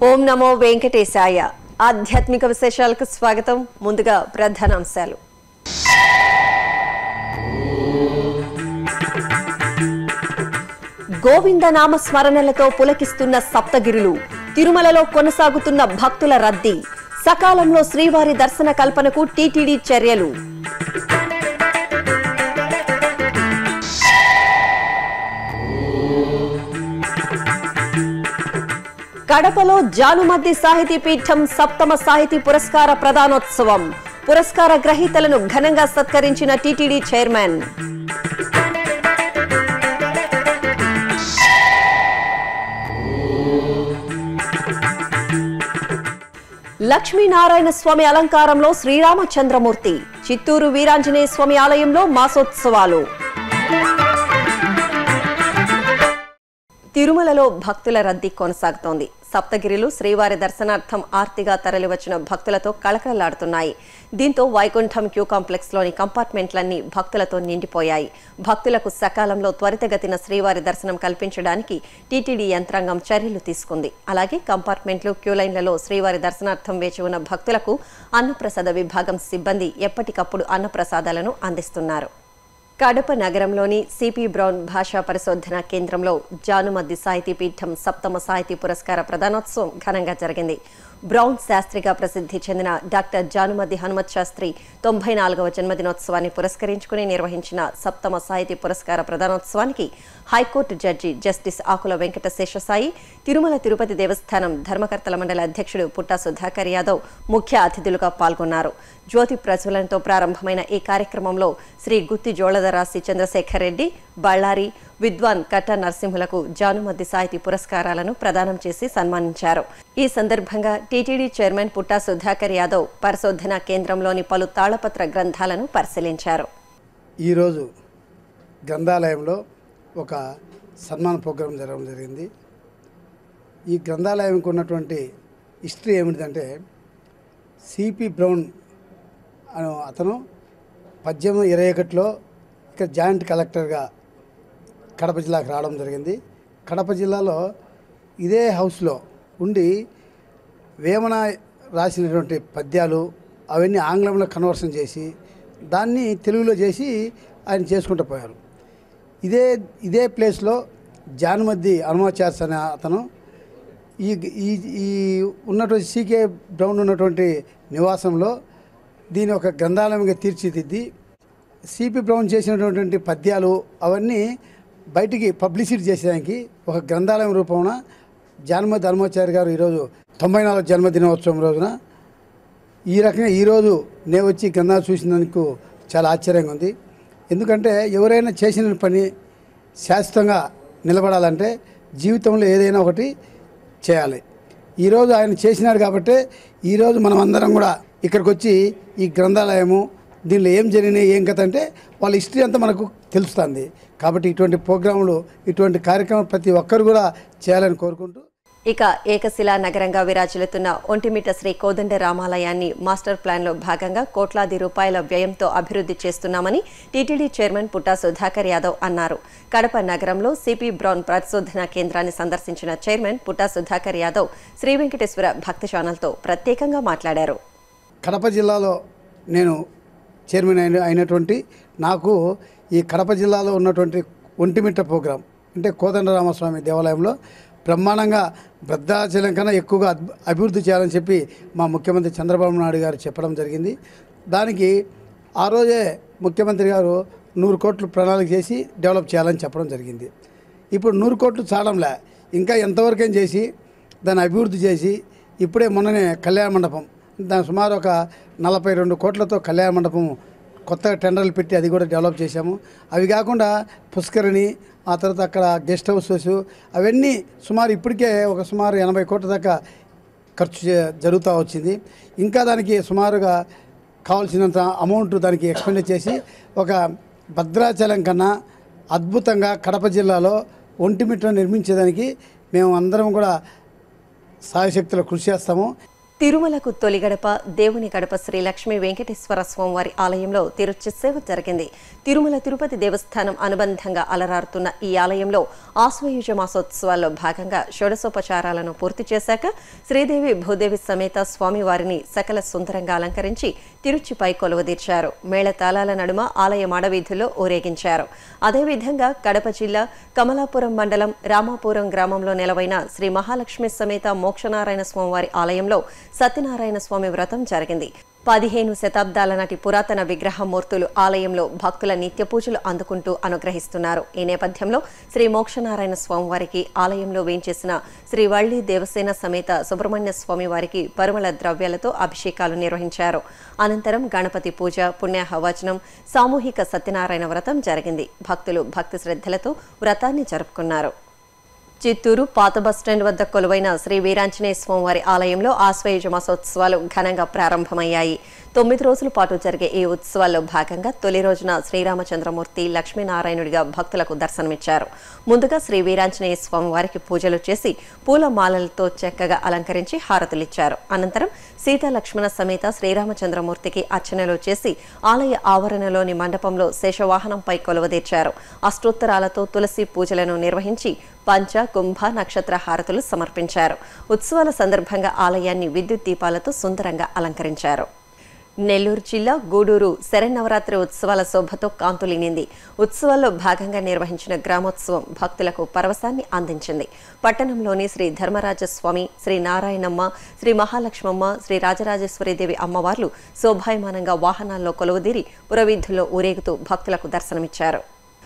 ఓం నమో వెంకటేశాయ ఆధ్యాత్మిక విశేషాలకు స్వాగతం ముందుగా ప్రధానాంశాలు గోవింద నామ స్మరణలతో పులకిస్తున్న సప్తగిరులు తిరుమలలో కొనసాగుతున్న భక్తుల రద్దీ సకాలంలో శ్రీవారి దర్శన కల్పనకు టీటీడీ చర్యలు కడపలో జానుమద్ది సాహితీ పీఠం సప్తమ సాహితీ పురస్కార ప్రదానోత్సవం పురస్కార గ్రహీతలను ఘనంగా సత్కరించిన టీటీడీ చైర్మన్ లక్ష్మీనారాయణ స్వామి అలంకారంలో శ్రీరామచంద్రమూర్తి చిత్తూరు వీరాంజనేయ స్వామి ఆలయంలో మాసోత్సవాలు తిరుమలలో భక్తుల రద్దీ కొనసాగుతోంది సప్తగిరిలు శ్రీవారి దర్శనార్థం ఆర్తిగా తరలివచ్చిన భక్తులతో కళకళలాడుతున్నాయి దీంతో వైకుంఠం క్యూ కాంప్లెక్స్ లోని కంపార్ట్మెంట్లన్నీ భక్తులతో నిండిపోయాయి భక్తులకు సకాలంలో త్వరితగతిన శ్రీవారి దర్శనం కల్పించడానికి టీటీడీ యంత్రాంగం చర్యలు తీసుకుంది అలాగే కంపార్ట్మెంట్లు క్యూ లైన్లలో శ్రీవారి దర్శనార్థం వేచి ఉన్న భక్తులకు అన్నప్రసాద విభాగం సిబ్బంది ఎప్పటికప్పుడు అన్నప్రసాదాలను అందిస్తున్నారు కడప నగరంలోని సిపి బ్రౌన్ భాషా పరిశోధన కేంద్రంలో జానుమద్ది సాహితీ పీఠం సప్తమ సాహితీ పురస్కార ప్రదానోత్సవం ఘనంగా జరిగింది బ్రౌన్ శాస్త్రిగా ప్రసిద్ధి చెందిన డాక్టర్ జానుమద్ది హనుమత్ శాస్త్రి తొంభై నాలుగవ జన్మదినోత్సవాన్ని పురస్కరించుకుని నిర్వహించిన సప్తమ సాహితీ పురస్కార ప్రదానోత్సవానికి high court judge justice Akula Venkata Seshasai Tirumala Tirupati Devasthanam ధర్మకర్తల మండలి అధ్యక్షుడు పుట్టా సుధాకర్ యాదవ్ ముఖ్య అతిథులుగా పాల్గొన్నారు జ్యోతి ప్రజ్వలనతో ప్రారంభమైన ఈ కార్యక్రమంలో శ్రీ గుత్తి జోళదరాశి చంద్రశేఖర్ రెడ్డి బళ్ళారి విద్వాన్ కట్ట నరసింహులకు జానుమద్ది సాహితీ పురస్కారాలను ప్రదానం చేసి సన్మానించారు ఈ సందర్భంగా టీటీడీ చైర్మన్ పుట్టా సుధాకర్ యాదవ్ పరిశోధన కేంద్రంలోని పలు తాళపత్ర గ్రంథాలను పరిశీలించారు ఈరోజు గ్రంథాలయంలో ఒక సన్మాన ప్రోగ్రాం జరగడం జరిగింది ఈ గ్రంథాలయంకి ఉన్నటువంటి హిస్టరీ ఏమిటంటే సిపి బ్రౌన్ అను అతను పద్దెనిమిది ఇరవై ఒకటిలో ఇక్కడ జాయింట్ కలెక్టర్గా కడప జిల్లాకు రావడం జరిగింది కడప జిల్లాలో ఇదే హౌస్లో ఉండి వేమన రాసినటువంటి పద్యాలు అవన్నీ ఆంగ్లంలో కన్వర్షన్ చేసి దాన్ని తెలుగులో చేసి ఆయన చేసుకుంటూ పోయారు ఇదే ఇదే ప్లేస్లో జానుమద్ది హనుమాచార్స్ అనే అతను ఈ ఈ ఈ ఉన్నటువంటి సీకే బ్రౌన్ ఉన్నటువంటి నివాసంలో దీని ఒక గ్రంథాలయంగా తీర్చిదిద్ది సిపి బ్రౌన్ చేసినటువంటి పద్యాలు అవన్నీ బయటికి పబ్లిసిటీ చేసేదానికి ఒక గ్రంథాలయం రూపమున జానమతి హనుమాచారి గారు ఈరోజు తొంభై నాలుగు జన్మదినోత్సవం రోజున ఈ రకంగా ఈరోజు నేను వచ్చి గ్రంథాలు చూసినందుకు చాలా ఆశ్చర్యంగా ఉంది ఎందుకంటే ఎవరైనా చేసిన పని శాశ్వతంగా నిలబడాలంటే జీవితంలో ఏదైనా ఒకటి చేయాలి ఈరోజు ఆయన చేసినాడు కాబట్టి ఈరోజు మనం అందరం కూడా ఇక్కడికి వచ్చి ఈ గ్రంథాలయము దీనిలో ఏం జరిగినాయి ఏం కథ అంటే వాళ్ళ హిస్టరీ అంతా మనకు తెలుస్తుంది కాబట్టి ఇటువంటి ప్రోగ్రాములు ఇటువంటి కార్యక్రమాలు ప్రతి ఒక్కరు కూడా చేయాలని కోరుకుంటూ ఇక ఏకశిలా నగరంగా విరాజిల్లుతున్న ఒంటిమిట శ్రీ కోదండ రామాలయాన్ని మాస్టర్ ప్లాన్లో భాగంగా కోట్లాది రూపాయల వ్యయంతో అభివృద్ధి చేస్తున్నామని టీటీడీ చైర్మన్ పుట్టా సుధాకర్ యాదవ్ అన్నారు కడప నగరంలో సిపి బ్రౌన్ పరిశోధన కేంద్రాన్ని సందర్శించిన చైర్మన్ పుట్టా సుధాకర్ యాదవ్ శ్రీ వెంకటేశ్వర భక్తి ఛానల్తో ప్రత్యేకంగా మాట్లాడారు కడప జిల్లాలో నేను చైర్మన్ అయిన అయినటువంటి నాకు ఈ కడప జిల్లాలో ఉన్నటువంటి ఒంటిమిట్ట ప్రోగ్రాం అంటే కోదండరామస్వామి దేవాలయంలో బ్రహ్మాండంగా భద్రాచలం కన్నా ఎక్కువగా అద్- అభివృద్ధి చేయాలని చెప్పి మా ముఖ్యమంత్రి చంద్రబాబు నాయుడు గారు చెప్పడం జరిగింది దానికి ఆ రోజే ముఖ్యమంత్రి గారు నూరు కోట్లు ప్రణాళిక చేసి డెవలప్ చేయాలని చెప్పడం జరిగింది ఇప్పుడు నూరు కోట్లు చాలంలే ఇంకా ఎంతవరకైనా చేసి దాన్ని అభివృద్ధి చేసి ఇప్పుడే మొన్ననే కళ్యాణ మండపం దాని సుమారు ఒక నలభై రెండు కోట్లతో కళ్యాణ మండపం కొత్తగా టెండర్లు పెట్టి అది కూడా డెవలప్ చేశాము అవి కాకుండా పుష్కరిణి ఆ తర్వాత అక్కడ గెస్ట్ హౌసెస్ అవన్నీ సుమారు ఇప్పటికే ఒక సుమారు ఎనభై కోట్ల దాకా ఖర్చు చే- జరుగుతూ వచ్చింది ఇంకా దానికి సుమారుగా కావాల్సినంత అమౌంట్ దానికి ఎక్స్పెండ్ చేసి ఒక భద్రాచలం కన్నా అద్భుతంగా కడప జిల్లాలో ఒంటిమిట్ట నిర్మించేదానికి మేము అందరం కూడా సాయశక్తులు కృషి చేస్తాము తిరుమలకు తొలి గడప దేవుని గడప శ్రీ లక్ష్మీ వెంకటేశ్వర స్వామివారి ఆలయంలో తిరుచి సేవ జరిగింది తిరుమల తిరుపతి దేవస్థానం అనుబంధంగా అలరారుతున్న ఈ ఆలయంలో ఆశ్వయుజ మాసోత్సవాల్లో భాగంగా షోడశోపచారాలను పూర్తి చేశాక శ్రీదేవి భూదేవి సమేత స్వామివారిని సకల సుందరంగా అలంకరించి తిరుచిపై కొలువుదీర్చారు మేళతాళాల నడుమ ఆలయ మాడవీధుల్లో ఊరేగించారు అదేవిధంగా కడప జిల్లా కమలాపురం మండలం రామాపురం గ్రామంలో నెలవైన శ్రీ మహాలక్ష్మి సమేత మోక్షనారాయణ స్వామివారి ఆలయంలో సత్యనారాయణ స్వామి వ్రతం జరిగింది పదిహేను శతాబ్దాల నాటి పురాతన విగ్రహమూర్తులు ఆలయంలో భక్తుల నిత్య పూజలు అందుకుంటూ అనుగ్రహిస్తున్నారు ఈ నేపథ్యంలో శ్రీ మోక్షనారాయణ స్వామివారికి ఆలయంలో వేంచేసిన శ్రీ వల్లి దేవసేన సమేత సుబ్రహ్మణ్య స్వామి వారికి పరిమళ ద్రవ్యాలతో అభిషేకాలు నిర్వహించారు అనంతరం గణపతి పూజ పుణ్యాహవచనం సామూహిక సత్యనారాయణ వ్రతం జరిగింది భక్తులు భక్తి శ్రద్ధలతో వ్రతాన్ని జరుపుకున్నారు చిత్తూరు పాత బస్టాండ్ వద్ద కొలువైన శ్రీ వీరాంజనేయ స్వామివారి ఆలయంలో ఆశ్వయుజ మాసోత్సవాలు ఘనంగా ప్రారంభమయ్యాయి తొమ్మిది రోజుల పాటు జరిగే ఈ ఉత్సవాల్లో భాగంగా తొలి రోజున శ్రీరామచంద్రమూర్తి లక్ష్మీనారాయణుడిగా భక్తులకు దర్శనమిచ్చారు ముందుగా శ్రీ వీరాంజనేయ స్వామి వారికి పూజలు చేసి పూల మాలలతో చక్కగా అలంకరించి హారతులిచ్చారు అనంతరం సీతా లక్ష్మణ సమేత శ్రీరామచంద్రమూర్తికి అర్చనలు చేసి ఆలయ ఆవరణలోని మండపంలో శేషవాహనంపై కొలువదీర్చారు అష్టోత్తరాలతో తులసి పూజలను నిర్వహించి పంచ కుంభ నక్షత్ర హారతులు సమర్పించారు ఉత్సవాల సందర్భంగా ఆలయాన్ని విద్యుత్ దీపాలతో సుందరంగా అలంకరించారు నెల్లూరు జిల్లా గూడూరు శరన్నవరాత్రి ఉత్సవాల శోభతో కాంతులినింది ఉత్సవాల్లో భాగంగా నిర్వహించిన గ్రామోత్సవం భక్తులకు పరవశాన్ని అందించింది పట్టణంలోని శ్రీ ధర్మరాజస్వామి శ్రీ నారాయణమ్మ శ్రీ మహాలక్ష్మమ్మ శ్రీ రాజరాజేశ్వరీదేవి అమ్మవార్లు శోభాయమానంగా వాహనాల్లో కొలువుదీరి పురవీధుల్లో ఊరేగుతూ భక్తులకు దర్శనమిచ్చారు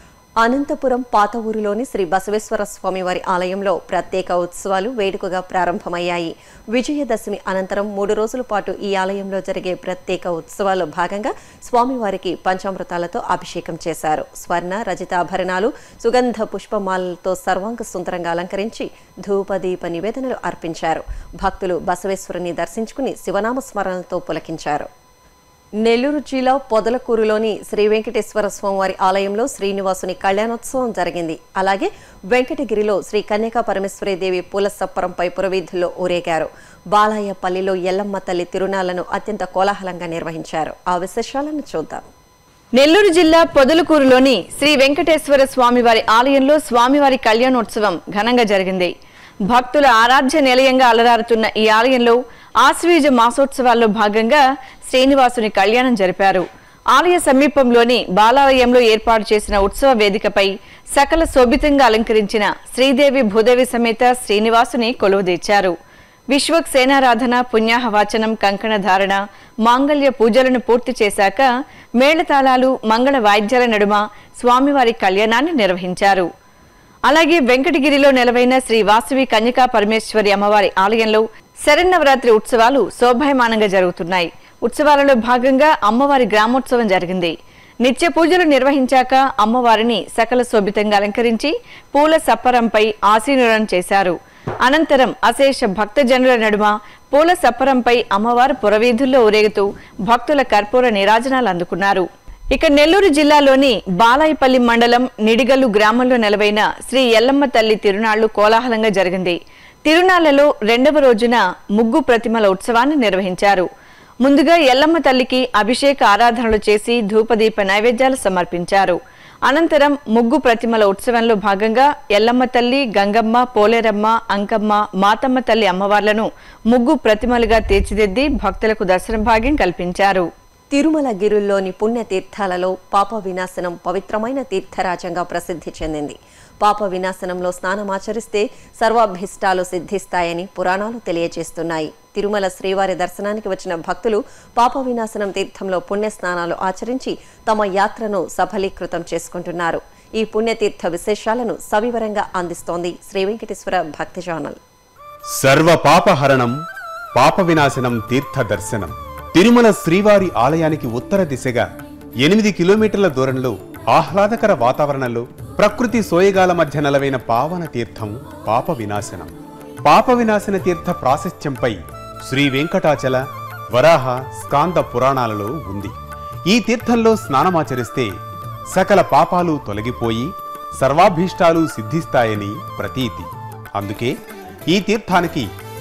అనంతపురం పాత ఊరిలోని శ్రీ బసవేశ్వర స్వామివారి ఆలయంలో ప్రత్యేక ఉత్సవాలు వేడుకగా ప్రారంభమయ్యాయి విజయదశమి అనంతరం మూడు రోజుల పాటు ఈ ఆలయంలో జరిగే ప్రత్యేక ఉత్సవాల్లో భాగంగా స్వామివారికి పంచామృతాలతో అభిషేకం చేశారు స్వర్ణ రజితాభరణాలు సుగంధ పుష్పమాలలతో సర్వాంగ సుందరంగా అలంకరించి ధూపదీప నివేదనలు అర్పించారు భక్తులు బసవేశ్వరుని దర్శించుకుని శివనామ స్మరణలతో పులకించారు నెల్లూరు జిల్లా పొదలకూరులోని శ్రీ వెంకటేశ్వర స్వామివారి ఆలయంలో శ్రీనివాసుని కళ్యాణోత్సవం జరిగింది అలాగే వెంకటగిరిలో శ్రీ కన్యకా పరమేశ్వరీదేవి పూల సప్పరంపై పురవీధుల్లో ఊరేగారు బాలాయపల్లిలో ఎల్లమ్మ తల్లి తిరునాళ్లను అత్యంత కోలాహలంగా నిర్వహించారు ఆ విశేషాలను చూద్దాం నెల్లూరు జిల్లా పొదలకూరులోని శ్రీ వెంకటేశ్వర స్వామివారి ఆలయంలో స్వామివారి కళ్యాణోత్సవం ఘనంగా జరిగింది భక్తుల ఆరాధ్య నిలయంగా అలరారుతున్న ఈ ఆలయంలో ఆశ్వీజ మాసోత్సవాల్లో భాగంగా శ్రీనివాసుని కళ్యాణం జరిపారు ఆలయ సమీపంలోని బాలాలయంలో ఏర్పాటు చేసిన ఉత్సవ వేదికపై సకల శోభితంగా అలంకరించిన శ్రీదేవి భూదేవి సమేత శ్రీనివాసుని కొలువుదీర్చారు విశ్వక్ సేనారాధన పుణ్యాహవాచనం కంకణ ధారణ మాంగళ్య పూజలను పూర్తి చేశాక మేళతాళాలు మంగళ వాయిద్యాల నడుమ స్వామివారి కళ్యాణాన్ని నిర్వహించారు అలాగే వెంకటగిరిలో నెలవైన శ్రీ వాసవి కన్యకా పరమేశ్వరి అమ్మవారి ఆలయంలో శరన్నవరాత్రి ఉత్సవాలు శోభాయమానంగా జరుగుతున్నాయి ఉత్సవాలలో భాగంగా అమ్మవారి గ్రామోత్సవం జరిగింది నిత్య పూజలు నిర్వహించాక అమ్మవారిని సకల శోభితంగా అలంకరించి పూల సప్పరంపై ఆసీనులను చేశారు అనంతరం అశేష భక్తజనుల నడుమ పూల సప్పరంపై అమ్మవారు పురవీధుల్లో ఊరేగుతూ భక్తుల కర్పూర నీరాజనాలు అందుకున్నారు ఇక నెల్లూరు జిల్లాలోని బాలాయిపల్లి మండలం నిడిగల్లు గ్రామంలో నెలవైన శ్రీ ఎల్లమ్మ తల్లి తిరునాళ్లు కోలాహలంగా జరిగింది తిరునాళ్లలో రెండవ రోజున ముగ్గు ప్రతిమల ఉత్సవాన్ని నిర్వహించారు ముందుగా ఎల్లమ్మ తల్లికి అభిషేక ఆరాధనలు చేసి ధూపదీప నైవేద్యాలు సమర్పించారు అనంతరం ముగ్గు ప్రతిమల ఉత్సవంలో భాగంగా ఎల్లమ్మ తల్లి గంగమ్మ పోలేరమ్మ అంకమ్మ మాతమ్మ తల్లి అమ్మవార్లను ముగ్గు ప్రతిమలుగా తీర్చిదిద్ది భక్తులకు దర్శన భాగ్యం కల్పించారు తిరుమల గిరుల్లోని పుణ్యతీర్థాలలో పాప వినాశనం పవిత్రమైన తీర్థరాజంగా ప్రసిద్ధి చెందింది పాప వినాశనంలో స్నానమాచరిస్తే సర్వాభీష్టాలు సిద్ధిస్తాయని పురాణాలు తెలియజేస్తున్నాయి తిరుమల శ్రీవారి దర్శనానికి వచ్చిన భక్తులు పాప వినాశనం తీర్థంలో పుణ్య స్నానాలు ఆచరించి తమ యాత్రను సఫలీకృతం చేసుకుంటున్నారు ఈ పుణ్యతీర్థ విశేషాలను సవివరంగా అందిస్తోంది శ్రీ వెంకటేశ్వర భక్తి ఛానల్ సర్వ పాపహరణం పాప వినాశనం తీర్థ దర్శనం తిరుమల శ్రీవారి ఆలయానికి ఉత్తర దిశగా ఎనిమిది కిలోమీటర్ల దూరంలో ఆహ్లాదకర వాతావరణంలో ప్రకృతి సోయగాల మధ్య నెలవైన పావన తీర్థం పాప వినాశనం పాప వినాశన తీర్థ ప్రాశస్త్యంపై శ్రీ వెంకటాచల వరాహ స్కాంద పురాణాలలో ఉంది ఈ తీర్థంలో స్నానమాచరిస్తే సకల పాపాలు తొలగిపోయి సర్వాభీష్టాలు సిద్ధిస్తాయని ప్రతీతి అందుకే ఈ తీర్థానికి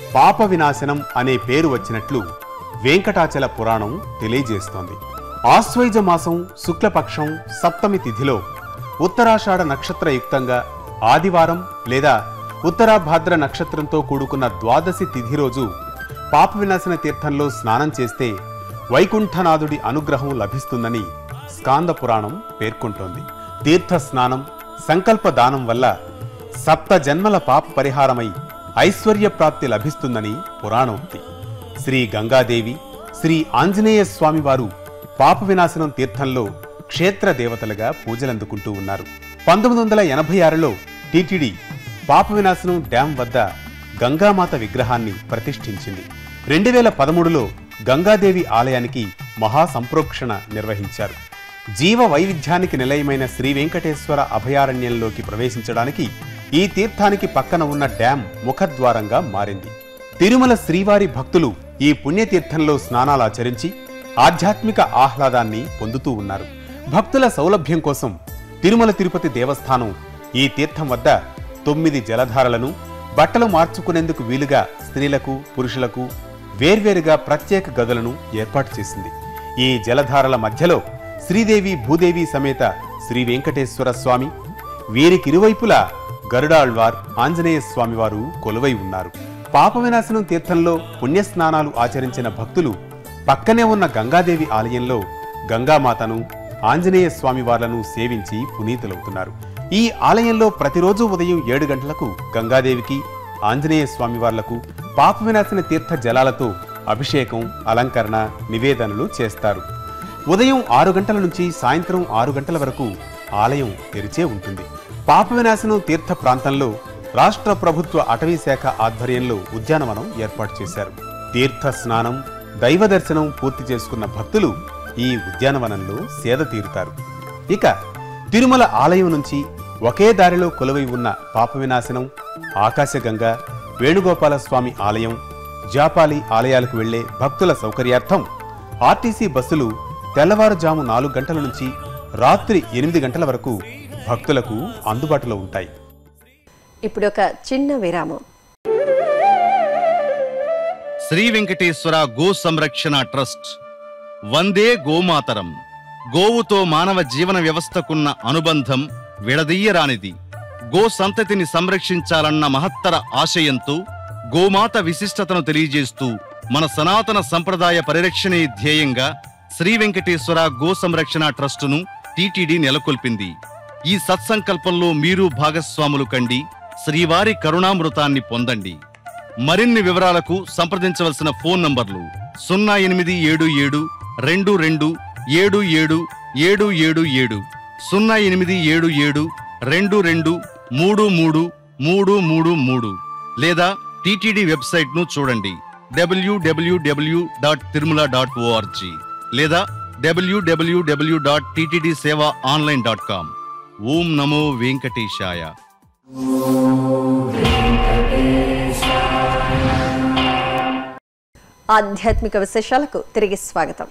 పాప వినాశనం అనే పేరు వచ్చినట్లు వెంకటాచల పురాణం తెలియజేస్తోంది ఆశ్వయుజ మాసం శుక్లపక్షం సప్తమి తిథిలో ఉత్తరాషాఢ నక్షత్రయుక్తంగా ఆదివారం లేదా ఉత్తరాభాద్ర నక్షత్రంతో కూడుకున్న ద్వాదశి తిథి రోజు పాప వినాశన తీర్థంలో స్నానం చేస్తే వైకుంఠనాథుడి అనుగ్రహం లభిస్తుందని స్కాంద పురాణం పేర్కొంటోంది తీర్థ స్నానం సంకల్ప దానం వల్ల సప్త జన్మల పాప పరిహారమై ఐశ్వర్య ప్రాప్తి లభిస్తుందని పురాణోక్తి శ్రీ గంగాదేవి శ్రీ ఆంజనేయ స్వామివారు పాప వినాశనం తీర్థంలో క్షేత్ర దేవతలుగా పూజలందుకుంటూ ఉన్నారు పంతొమ్మిది వందల ఎనభై ఆరులో టీటీడీ పాప వినాశనం డ్యాం వద్ద గంగామాత విగ్రహాన్ని ప్రతిష్ఠించింది రెండు వేల పదమూడులో గంగాదేవి ఆలయానికి మహా సంప్రోక్షణ నిర్వహించారు జీవ వైవిధ్యానికి నిలయమైన శ్రీ వెంకటేశ్వర అభయారణ్యంలోకి ప్రవేశించడానికి ఈ తీర్థానికి పక్కన ఉన్న డ్యాం ముఖద్వారంగా మారింది తిరుమల శ్రీవారి భక్తులు ఈ పుణ్యతీర్థంలో స్నానాలాచరించి ఆధ్యాత్మిక ఆహ్లాదాన్ని పొందుతూ ఉన్నారు భక్తుల సౌలభ్యం కోసం తిరుమల తిరుపతి దేవస్థానం ఈ తీర్థం వద్ద తొమ్మిది జలధారలను బట్టలు మార్చుకునేందుకు వీలుగా స్త్రీలకు పురుషులకు వేర్వేరుగా ప్రత్యేక గదులను ఏర్పాటు చేసింది ఈ జలధారల మధ్యలో శ్రీదేవి భూదేవి సమేత శ్రీ వెంకటేశ్వర స్వామి వీరికిరువైపులా గరుడాళ్వార్ ఆంజనేయ స్వామివారు కొలువై ఉన్నారు పాప వినాశనం తీర్థంలో పుణ్యస్నానాలు ఆచరించిన భక్తులు పక్కనే ఉన్న గంగాదేవి ఆలయంలో గంగామాతను ఆంజనేయ స్వామివార్లను సేవించి పునీతులవుతున్నారు ఈ ఆలయంలో ప్రతిరోజు ఉదయం ఏడు గంటలకు గంగాదేవికి ఆంజనేయ స్వామివార్లకు పాప వినాశన తీర్థ జలాలతో అభిషేకం అలంకరణ నివేదనలు చేస్తారు ఉదయం ఆరు గంటల నుంచి సాయంత్రం ఆరు గంటల వరకు ఆలయం తెరిచే ఉంటుంది పాప వినాశనం తీర్థ ప్రాంతంలో రాష్ట్ర ప్రభుత్వ అటవీ శాఖ ఆధ్వర్యంలో ఉద్యానవనం ఏర్పాటు చేశారు తీర్థ స్నానం దైవ దర్శనం పూర్తి చేసుకున్న భక్తులు ఈ ఉద్యానవనంలో సేద తీరుతారు ఇక తిరుమల ఆలయం నుంచి ఒకే దారిలో కొలువై ఉన్న పాప వినాశనం ఆకాశగంగ వేణుగోపాల స్వామి ఆలయం జాపాలి ఆలయాలకు వెళ్లే భక్తుల సౌకర్యార్థం ఆర్టీసీ బస్సులు తెల్లవారుజాము నాలుగు గంటల నుంచి రాత్రి ఎనిమిది గంటల వరకు భక్తులకు అందుబాటులో ఉంటాయి ఇప్పుడు ఒక చిన్న విరామం శ్రీ వెంకటేశ్వర గో సంరక్షణ ట్రస్ట్ వందే గోమాతరం గోవుతో మానవ జీవన వ్యవస్థకున్న అనుబంధం విడదీయరానిది గో సంతతిని సంరక్షించాలన్న మహత్తర ఆశయంతో గోమాత విశిష్టతను తెలియజేస్తూ మన సనాతన సంప్రదాయ పరిరక్షణే ధ్యేయంగా శ్రీ వెంకటేశ్వర గో సంరక్షణ ట్రస్టును టీటీడీ నెలకొల్పింది ఈ సత్సంకల్పంలో మీరు భాగస్వాములు కండి శ్రీవారి కరుణామృతాన్ని పొందండి మరిన్ని వివరాలకు సంప్రదించవలసిన ఫోన్ నంబర్లు సున్నా ఎనిమిది ఏడు ఏడు రెండు రెండు ఏడు ఏడు ఏడు ఏడు ఏడు సున్నా ఎనిమిది ఏడు ఏడు రెండు రెండు మూడు మూడు మూడు మూడు మూడు లేదా టీటీడీ వెబ్సైట్ ను చూడండి WWW dot Tirumala dot ORG లేదా WWW dot TTD Seva online dot com ఓం నమో వెంకటేశాయ ఆధ్యాత్మిక విశేషాలకు తిరిగి స్వాగతం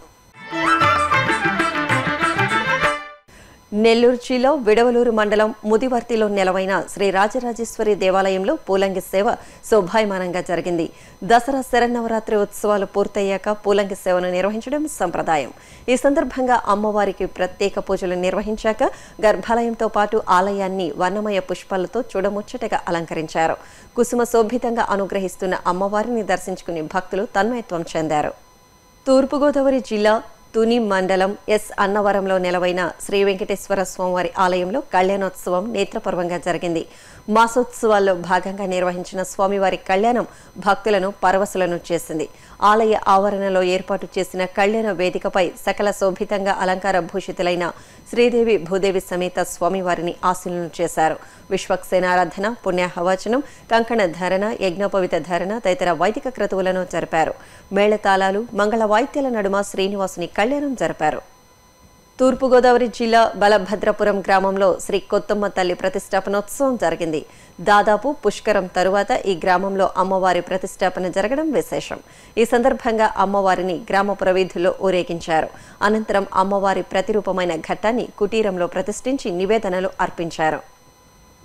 నెల్లూరు జిల్లా విడవలూరు మండలం ముదివర్తిలో నెలవైన శ్రీ రాజరాజేశ్వరి దేవాలయంలో పూలంగి సేవ శోభాయమానంగా జరిగింది దసరా శరన్నవరాత్రి ఉత్సవాలు పూర్తయ్యాక పూలంగి సేవను నిర్వహించడం సంప్రదాయం ఈ సందర్భంగా అమ్మవారికి ప్రత్యేక పూజలు నిర్వహించాక గర్భాలయంతో పాటు ఆలయాన్ని వర్ణమయ పుష్పాలతో చూడముచ్చటగా అలంకరించారు కుసుమ శోభితంగా అనుగ్రహిస్తున్న అమ్మవారిని దర్శించుకుని భక్తులు తన్మయత్వం చెందారు తూర్పుగోదావరి జిల్లా తుని మండలం ఎస్ అన్నవరంలో నెలవైన శ్రీ వెంకటేశ్వర స్వామివారి ఆలయంలో కళ్యాణోత్సవం నేత్రపర్వంగా జరిగింది మాసోత్సవాల్లో భాగంగా నిర్వహించిన స్వామివారి కళ్యాణం భక్తులను పరవశులను చేసింది ఆలయ ఆవరణలో ఏర్పాటు చేసిన కళ్యాణ వేదికపై సకల శోభితంగా అలంకార భూషితులైన శ్రీదేవి భూదేవి సమేత స్వామివారిని ఆశీలను చేశారు విశ్వక్సేనారాధన పుణ్యాహవచనం కంకణ ధరణ యజ్ఞోపవిత ధరణ తదితర వైదిక క్రతువులను జరిపారు మేళతాళాలు మంగళ వాయిద్యాల నడుమ శ్రీనివాసుని కళ్యాణం జరిపారు తూర్పుగోదావరి జిల్లా బలభద్రపురం గ్రామంలో శ్రీ కొత్తమ్మ తల్లి ప్రతిష్టాపనోత్సవం జరిగింది దాదాపు పుష్కరం తరువాత ఈ గ్రామంలో అమ్మవారి ప్రతిష్టాపన జరగడం విశేషం ఈ సందర్భంగా అమ్మవారిని గ్రామ ప్రవీధుల్లో ఊరేగించారు అనంతరం అమ్మవారి ప్రతిరూపమైన ఘట్టాన్ని కుటీరంలో ప్రతిష్ఠించి నివేదనలు అర్పించారు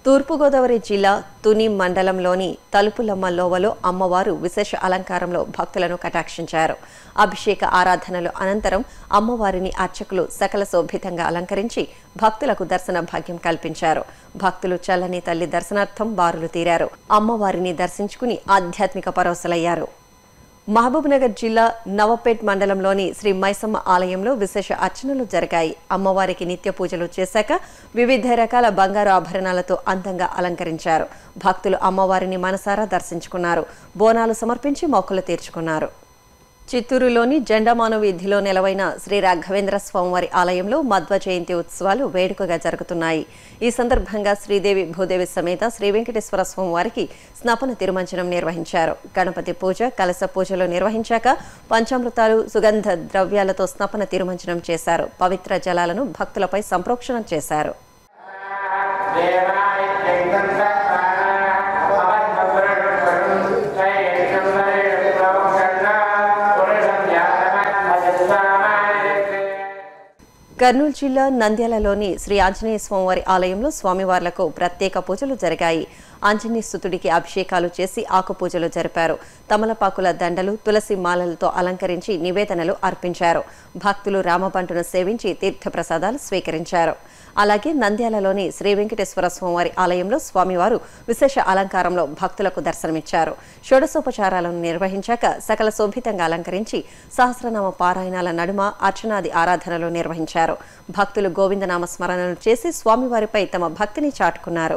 తూర్పుగోదావరి జిల్లా తుని మండలంలోని తలుపులమ్మ లోవలో అమ్మవారు విశేష అలంకారంలో భక్తులను కటాక్షించారు అభిషేక ఆరాధనలు అనంతరం అమ్మవారిని అర్చకులు సకల శోభితంగా అలంకరించి భక్తులకు దర్శన భాగ్యం కల్పించారు భక్తులు చల్లని తల్లి దర్శనార్థం బారులు తీరారు అమ్మవారిని దర్శించుకుని ఆధ్యాత్మిక పరవశలయ్యారు మహబూబ్నగర్ జిల్లా నవపేట్ మండలంలోని శ్రీ మైసమ్మ ఆలయంలో విశేష అర్చనలు జరిగాయి అమ్మవారికి నిత్య పూజలు చేశాక వివిధ రకాల బంగారు ఆభరణాలతో అందంగా అలంకరించారు భక్తులు అమ్మవారిని మనసారా దర్శించుకున్నారు బోనాలు సమర్పించి మొక్కులు తీర్చుకున్నారు చిత్తూరులోని జెండమాను వీధిలో నెలవైన శ్రీ రాఘవేంద్ర స్వామివారి ఆలయంలో మధ్వ జయంతి ఉత్సవాలు వేడుకగా జరుగుతున్నాయి ఈ సందర్భంగా శ్రీదేవి భూదేవి సమేత శ్రీ వెంకటేశ్వర స్వామివారికి స్నపన తిరుమంచనం నిర్వహించారు గణపతి పూజ కలశ పూజలు నిర్వహించాక పంచామృతాలు సుగంధ ద్రవ్యాలతో స్నపన తిరుమంచనం చేశారు పవిత్ర జలాలను భక్తులపై సంప్రోక్షణం చేశారు కర్నూలు జిల్లా నంద్యాలలోని శ్రీ ఆంజనేయ స్వామివారి ఆలయంలో స్వామివార్లకు ప్రత్యేక పూజలు జరిగాయి ఆంజనేయ స్తుతుడికి అభిషేకాలు చేసి ఆకు పూజలు జరిపారు తమలపాకుల దండలు తులసి మాలలతో అలంకరించి నివేదనలు అర్పించారు భక్తులు రామబంటును సేవించి తీర్థప్రసాదాలు స్వీకరించారు అలాగే నంద్యాలలోని శ్రీ వెంకటేశ్వర స్వామివారి ఆలయంలో స్వామివారు విశేష అలంకారంలో భక్తులకు దర్శనమిచ్చారు షోడశోపచారాలను నిర్వహించాక సకల శోభితంగా అలంకరించి సహస్రనామ పారాయణాల నడుమ అర్చనాది ఆరాధనలు నిర్వహించారు భక్తులు గోవిందనామ స్మరణలు చేసి స్వామివారిపై తమ భక్తిని చాటుకున్నారు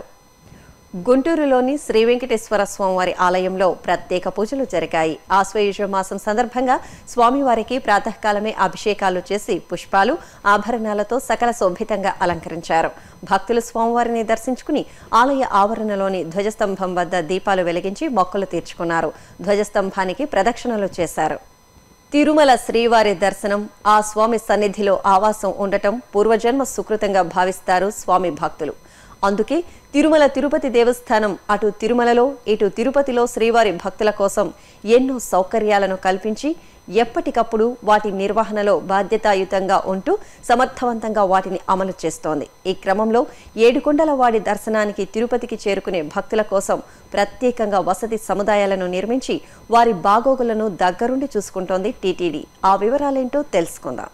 గుంటూరులోని శ్రీ వెంకటేశ్వర స్వామివారి ఆలయంలో ప్రత్యేక పూజలు జరిగాయి ఆశ్వయుజ మాసం సందర్భంగా స్వామివారికి ప్రాతకాలమే అభిషేకాలు చేసి పుష్పాలు ఆభరణాలతో సకల శోభితంగా అలంకరించారు భక్తులు స్వామివారిని దర్శించుకుని ఆలయ ఆవరణలోని ధ్వజస్తంభం వద్ద దీపాలు వెలిగించి మొక్కలు తీర్చుకున్నారు ధ్వజస్తంభానికి ప్రదక్షిణలు చేశారు తిరుమల శ్రీవారి దర్శనం ఆ స్వామి సన్నిధిలో ఆవాసం ఉండటం పూర్వజన్మ సుకృతంగా భావిస్తారు స్వామి భక్తులు అందుకే తిరుమల తిరుపతి దేవస్థానం అటు తిరుమలలో ఇటు తిరుపతిలో శ్రీవారి భక్తుల కోసం ఎన్నో సౌకర్యాలను కల్పించి ఎప్పటికప్పుడు వాటి నిర్వహణలో బాధ్యతాయుతంగా ఉంటూ సమర్థవంతంగా వాటిని అమలు చేస్తోంది ఈ క్రమంలో ఏడుకొండల వాడి దర్శనానికి తిరుపతికి చేరుకునే భక్తుల కోసం ప్రత్యేకంగా వసతి సముదాయాలను నిర్మించి వారి బాగోగులను దగ్గరుండి చూసుకుంటోంది టీటీడీ ఆ వివరాలేంటో తెలుసుకుందాం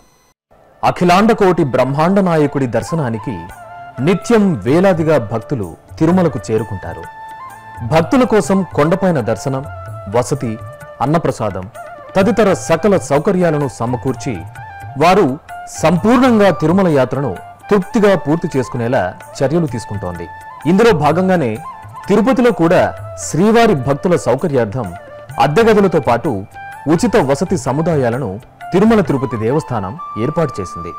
అఖిలాండ కోటి బ్రహ్మాండ నాయకుడి దర్శనానికి నిత్యం వేలాదిగా భక్తులు తిరుమలకు చేరుకుంటారు భక్తుల కోసం కొండపైన దర్శనం వసతి అన్నప్రసాదం తదితర సకల సౌకర్యాలను సమకూర్చి వారు సంపూర్ణంగా తిరుమల యాత్రను తృప్తిగా పూర్తి చేసుకునేలా చర్యలు తీసుకుంటోంది ఇందులో భాగంగానే తిరుపతిలో కూడా శ్రీవారి భక్తుల సౌకర్యార్థం అద్దె గదులతో పాటు ఉచిత వసతి సముదాయాలను తిరుమల తిరుపతి దేవస్థానం ఏర్పాటు చేసింది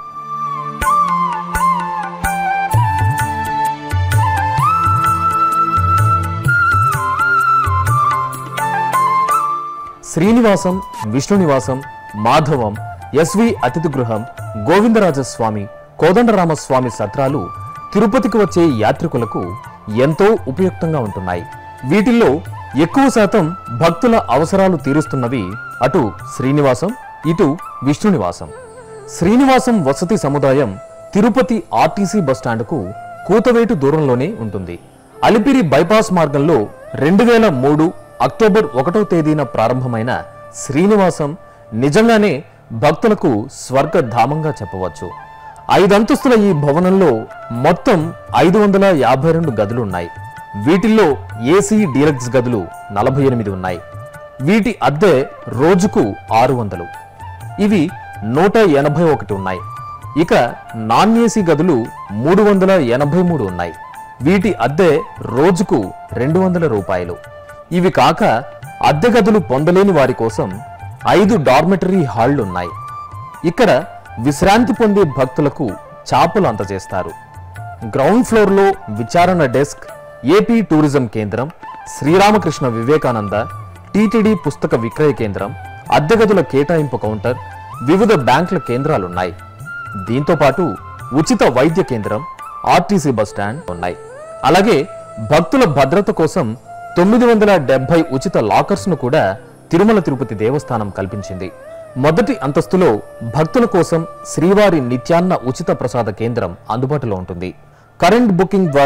శ్రీనివాసం విష్ణునివాసం మాధవం ఎస్వి అతిథి గృహం గోవిందరాజస్వామి కోదండరామస్వామి సత్రాలు తిరుపతికి వచ్చే యాత్రికులకు ఎంతో ఉపయుక్తంగా ఉంటున్నాయి వీటిల్లో ఎక్కువ శాతం భక్తుల అవసరాలు తీరుస్తున్నవి అటు శ్రీనివాసం ఇటు విష్ణునివాసం శ్రీనివాసం వసతి సముదాయం తిరుపతి ఆర్టీసీ బస్టాండ్కు కూతవేటు దూరంలోనే ఉంటుంది అలిపిరి బైపాస్ మార్గంలో రెండు వేల మూడు అక్టోబర్ ఒకటో తేదీన ప్రారంభమైన శ్రీనివాసం నిజంగానే భక్తులకు స్వర్గధామంగా చెప్పవచ్చు ఐదంతస్తుల ఈ భవనంలో మొత్తం ఐదు వందల యాభై రెండు గదులున్నాయి వీటిల్లో ఏసీ డీలక్స్ గదులు నలభై ఎనిమిది ఉన్నాయి వీటి అద్దె రోజుకు ఆరు వందలు ఇవి నూట ఎనభై ఒకటి ఉన్నాయి ఇక నాన్ ఏసీ గదులు మూడు వందల ఎనభై మూడు ఉన్నాయి వీటి అద్దె రోజుకు రెండు వందల రూపాయలు ఇవి కాక అద్దె గదులు పొందలేని వారి కోసం ఐదు డార్మెటరీ హాళ్లున్నాయి ఇక్కడ విశ్రాంతి పొందే భక్తులకు చాపలు అందజేస్తారు గ్రౌండ్ ఫ్లోర్లో విచారణ డెస్క్ ఏపీ టూరిజం కేంద్రం శ్రీరామకృష్ణ వివేకానంద టీటీడీ పుస్తక విక్రయ కేంద్రం అద్దె గదుల కేటాయింపు కౌంటర్ వివిధ బ్యాంకుల కేంద్రాలున్నాయి దీంతో పాటు ఉచిత వైద్య కేంద్రం ఆర్టీసీ బస్టాండ్ ఉన్నాయి అలాగే భక్తుల భద్రత కోసం తొమ్మిది వందల డెబ్బై ఉచిత లాకర్స్ ను కూడా తిరుమల తిరుపతి దేవస్థానం కల్పించింది మొదటి అంతస్తులో భక్తుల కోసం శ్రీవారి నిత్యాన్న ఉచిత ప్రసాద కేంద్రం అందుబాటులో ఉంటుంది కరెంట్ బుకింగ్ ద్వారా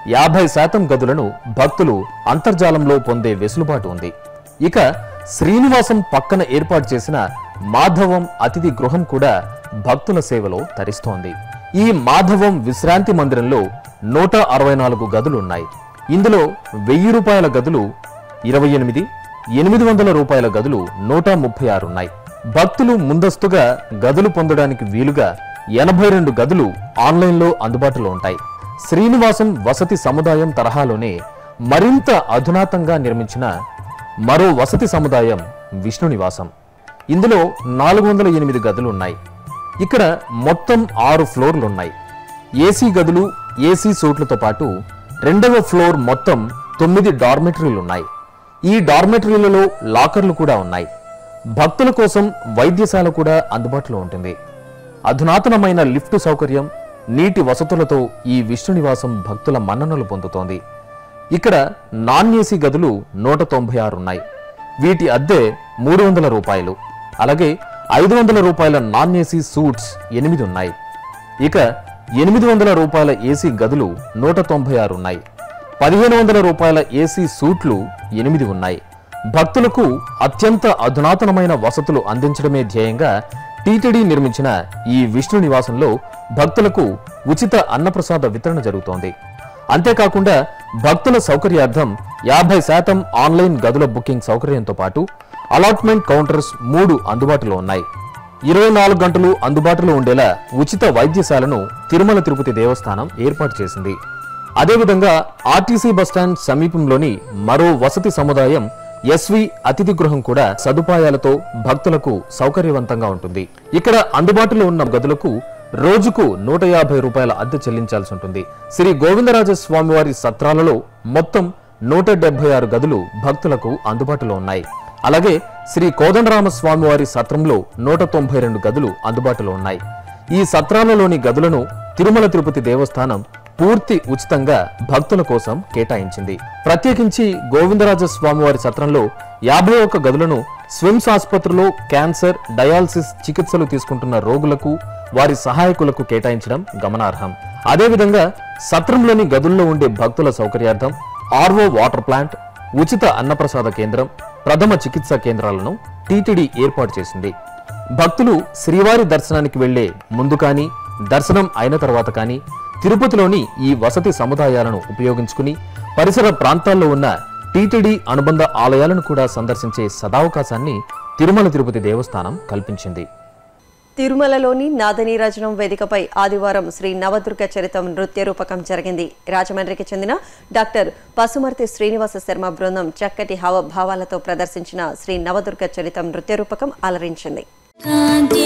యాభై శాతం గదులను భక్తులు అంతర్జాలంలో పొందే వెసులుబాటు ఉంది ఇక శ్రీనివాసం పక్కన ఏర్పాటు చేసిన మాధవం అతిథి గృహం కూడా భక్తుల సేవలో తరిస్తోంది ఈ మాధవం విశ్రాంతి మందిరంలో నూట అరవై నాలుగు గదులున్నాయి ఇందులో వెయ్యి రూపాయల గదులు ఇరవై ఎనిమిది ఎనిమిది వందల రూపాయల గదులు నూట ముప్పై ఆరు ఉన్నాయి భక్తులు ముందస్తుగా గదులు పొందడానికి వీలుగా ఎనభై రెండు గదులు ఆన్లైన్లో అందుబాటులో ఉంటాయి శ్రీనివాసం వసతి సముదాయం తరహాలోనే మరింత అధునాతంగా నిర్మించిన మరో వసతి సముదాయం విష్ణు నివాసం ఇందులో నాలుగు వందల ఎనిమిది గదులు ఉన్నాయి ఇక్కడ మొత్తం ఆరు ఫ్లోర్లు ఉన్నాయి ఏసీ గదులు ఏసీ సూట్లతో పాటు రెండవ ఫ్లోర్ మొత్తం తొమ్మిది డార్మెటరీలు ఉన్నాయి ఈ డార్మెటరీలలో లాకర్లు కూడా ఉన్నాయి భక్తుల కోసం వైద్యశాల కూడా అందుబాటులో ఉంటుంది అధునాతనమైన లిఫ్ట్ సౌకర్యం నీటి వసతులతో ఈ విష్ణు నివాసం భక్తుల మన్ననలు పొందుతోంది ఇక్కడ నాన్ ఏసీ గదులు నూట తొంభై ఆరు ఉన్నాయి వీటి అద్దె మూడు వందల రూపాయలు అలాగే ఐదు వందల రూపాయల నాన్ ఏసీ సూట్స్ ఎనిమిది ఉన్నాయి ఇక ఎనిమిది వందల రూపాయల ఏసీ గదులు నూట తొంభై ఆరు ఉన్నాయి పదిహేను వందల రూపాయల ఏసీ సూట్లు ఎనిమిది ఉన్నాయి భక్తులకు అత్యంత అధునాతనమైన వసతులు అందించడమే ధ్యేయంగా టీటీడీ నిర్మించిన ఈ విష్ణు నివాసంలో భక్తులకు ఉచిత అన్నప్రసాద వితరణ జరుగుతోంది అంతేకాకుండా భక్తుల సౌకర్యార్థం యాభై శాతం ఆన్లైన్ గదుల బుకింగ్ సౌకర్యంతో పాటు అలాట్మెంట్ కౌంటర్స్ మూడు అందుబాటులో ఉన్నాయి ఇరవై నాలుగు గంటలు అందుబాటులో ఉండేలా ఉచిత వైద్యశాలను తిరుమల తిరుపతి దేవస్థానం ఏర్పాటు చేసింది అదేవిధంగా ఆర్టీసీ బస్టాండ్ సమీపంలోని మరో వసతి సముదాయం ఎస్వి అతిథి గృహం కూడా సదుపాయాలతో భక్తులకు సౌకర్యవంతంగా ఉంటుంది ఇక్కడ అందుబాటులో ఉన్న గదులకు రోజుకు నూట యాభై రూపాయల అద్దె చెల్లించాల్సి ఉంటుంది శ్రీ గోవిందరాజ స్వామివారి సత్రాలలో మొత్తం నూట డెబ్బై ఆరు గదులు భక్తులకు అందుబాటులో ఉన్నాయి అలాగే శ్రీ కోదండరామ స్వామివారి సత్రంలో నూట తొంభై రెండు గదులు అందుబాటులో ఉన్నాయి ఈ సత్రాలలోని గదులను తిరుమల తిరుపతి దేవస్థానం పూర్తి ఉచితంగా భక్తుల కోసం కేటాయించింది ప్రత్యేకించి గోవిందరాజ స్వామివారి సత్రంలో యాభై ఒక్క గదులను స్విమ్స్ ఆసుపత్రిలో క్యాన్సర్ డయాలసిస్ చికిత్సలు తీసుకుంటున్న రోగులకు వారి సహాయకులకు కేటాయించడం గమనార్హం అదేవిధంగా సత్రంలోని గదుల్లో ఉండే భక్తుల సౌకర్యార్థం ఆర్వో వాటర్ ప్లాంట్ ఉచిత అన్నప్రసాద కేంద్రం ప్రథమ చికిత్సా కేంద్రాలను టీటీడీ ఏర్పాటు చేసింది భక్తులు శ్రీవారి దర్శనానికి వెళ్లే ముందు కానీ దర్శనం అయిన తర్వాత కానీ తిరుపతిలోని ఈ వసతి సముదాయాలను ఉపయోగించుకుని పరిసర ప్రాంతాల్లో ఉన్న టీటీడీ అనుబంధ ఆలయాలను కూడా సందర్శించే సదావకాశాన్ని తిరుమల తిరుపతి దేవస్థానం కల్పించింది తిరుమలలోని నాదనీరాజనం వేదికపై ఆదివారం శ్రీ నవదుర్గ చరితం నృత్య రూపకం జరిగింది రాజమండ్రికి చెందిన డాక్టర్ పసుమర్తి శ్రీనివాస శర్మ బృందం చక్కటి హావభావాలతో ప్రదర్శించిన శ్రీ నవదుర్గ చరితం నృత్య రూపకం అలరించింది కాంతి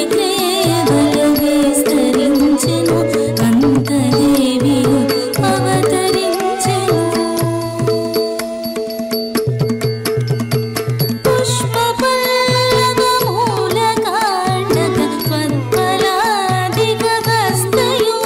కేవల విస్తరించెను అంతదేవియు అవతరించెను పుష్పపల్లవమూలకాండక త్వత్ఫలాదిక హస్తయు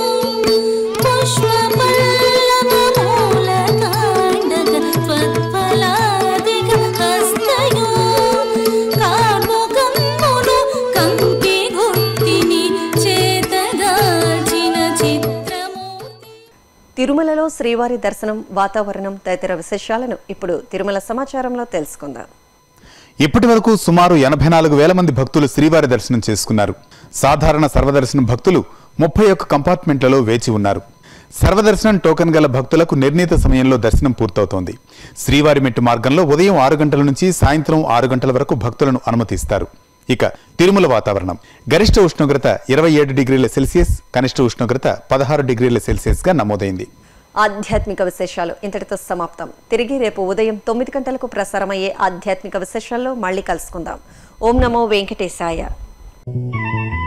పుష్పపల్లవమూలకాండక త్వత్ఫలాదిక హస్తయు కార్ముకమ్మును కంపి గుర్తిని చేతదాల్చిన చిత్రమూర్తి తిరుమలలో శ్రీవారి దర్శనం వాతావరణం తదితర విశేషాలను ఇప్పుడు తిరుమల సమాచారంలో తెలుసుకుందాం ఇప్పటి వరకు సుమారు ఎనభై నాలుగు వేల మంది భక్తులు శ్రీవారి దర్శనం చేసుకున్నారు సాధారణ సర్వదర్శనం భక్తులు ముప్పై ఒక్క కంపార్ట్మెంట్లలో వేచి ఉన్నారు సర్వదర్శనం టోకెన్ గల భక్తులకు నిర్ణీత సమయంలో దర్శనం పూర్తవుతోంది శ్రీవారి మెట్టు మార్గంలో ఉదయం ఆరు గంటల నుంచి సాయంత్రం ఆరు గంటల వరకు భక్తులను అనుమతిస్తారు ఇక తిరుమల వాతావరణం గరిష్ట ఉష్ణోగ్రత ఇరవై ఏడు డిగ్రీల సెల్సియస్ కనిష్ట ఉష్ణోగ్రత పదహారు డిగ్రీల సెల్సియస్గా నమోదైంది ఆధ్యాత్మిక విశేషాలు ఇంతటితో సమాప్తం తిరిగి రేపు ఉదయం తొమ్మిది గంటలకు ప్రసారమయ్యే ఆధ్యాత్మిక విశేషాల్లో మళ్ళీ కలుసుకుందాం ఓం నమో వెంకటేశాయ